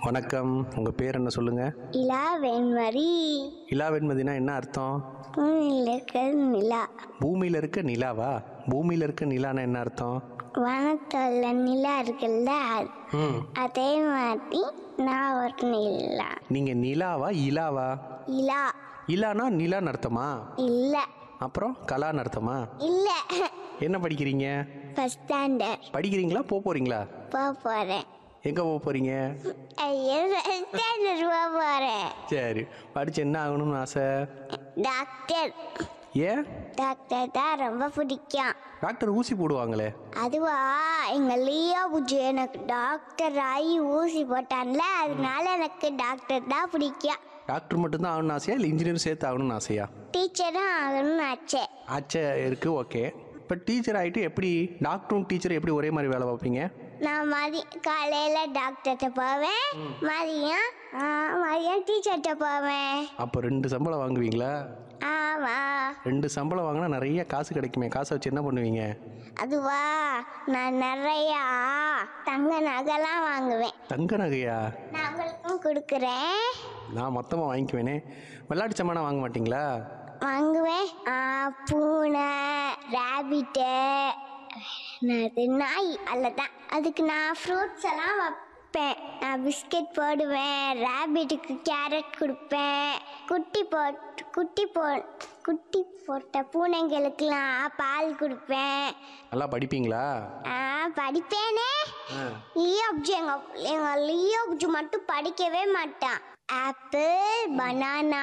வணக்கம் உங்கள் பேர் என்ன சொல்லுங்கள் இலா வெண்மரி இலாவெண்மதினா என்ன அர்த்தம் பூமியில் இருக்கிறது நிலா பூமியில் இருக்க நிலாவா பூமியில் இருக்க நிலானா என்ன அர்த்தம் வனத்தில் நிலா இருக்குல்ல அது- ம் அதே மாதிரி நான் ஒரு நிலா நீங்கள் நிலாவா இலாவா இலா இலானா நிலான்னு அர்த்தமா இல்லை அப்புறம் கலான்னு அர்த்தமா இல்லை என்ன படிக்கிறீங்க ஃபஸ்ட் ஸ்டாண்டர்ட் படிக்கிறீங்களா போக போகிறீங்களா போக போகிறேன் எங்கே போக போகிறீங்க ஐயோ ஃபஸ்ட் ஸ்டாண்டர்ட் போக போகிறேன் சரி படித்து என்ன ஆகணும்னு ஆசை டாக்டர் ஏன் டாக்டர் தான் ரொம்ப பிடிக்கும் டாக்டர் ஊசி போடுவாங்களே அதுவா எங்க லியோ புஜு எனக்கு டாக்டர் ஆகி ஊசி போட்டான்ல அதனால எனக்கு டாக்டர் தான் பிடிக்கும் டாக்டர் மட்டும்தான் ஆகணும்னு ஆசையா இல்லை இன்ஜினியர் சேர்த்து ஆகணும்னு ஆசையா டீச்சரும் ஆகணும்னு ஆச்சே ஆச்சே இருக்குது ஓகே இப்போ டீச்சர் ஆகிட்டு எப்படி டாக்டரும் டீச்சரும் எப்படி ஒரே மாதிரி வேலை பார்ப்பீங்க நான் மதி காலையில் டாக்டர்கிட்ட போவேன் மதியம் ஆ, மதியம் டீச்சர்கிட்ட போவேன் அப்போ ரெண்டு சம்பளம் வாங்குவீங்களா ஆமாம் ரெண்டு சம்பளம் வாங்கினா நிறைய காசு கிடைக்குமே காசை வச்சு என்ன பண்ணுவீங்க அதுவா நான் நிறையா தங்க நகைலாம் வாங்குவேன் தங்க நகையா நான் உங்களுக்கும் கொடுக்குறேன் நான் மொத்தமாக வாங்கிக்குவேனே விளையாட்டு சாமானா வாங்க மாட்டீங்களா வாங்குவேன் ஆ, பூனை ரேபிட்டு அது நாய் அல்லதான் அதுக்கு நான் ஃப்ரூட்ஸ் எல்லாம் வைப்பேன் நான் பிஸ்கட் போடுவேன் ரேபிட்டுக்கு கேரட் கொடுப்பேன் குட்டி போட் குட்டி போ குட்டி போட்ட பூனைங்களுக்கெல்லாம் பால் கொடுப்பேன் நல்லா படிப்பீங்களா நான் படிப்பேனே ஆ லியோ புஜு எங்க எங்க லியோ புஜு மட்டும் படிக்கவே மாட்டான் ஆப்பிள் பனானா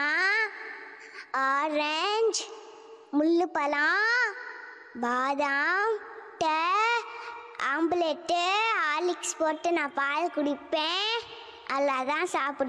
ஆரஞ்சு முள்ளு பழம் பாதாம் டே ஆம்புலெட்டு ஹார்லிக்ஸ் போட்டு நான் பால் குடிப்பேன் அதில் தான் சாப்பிடுவேன்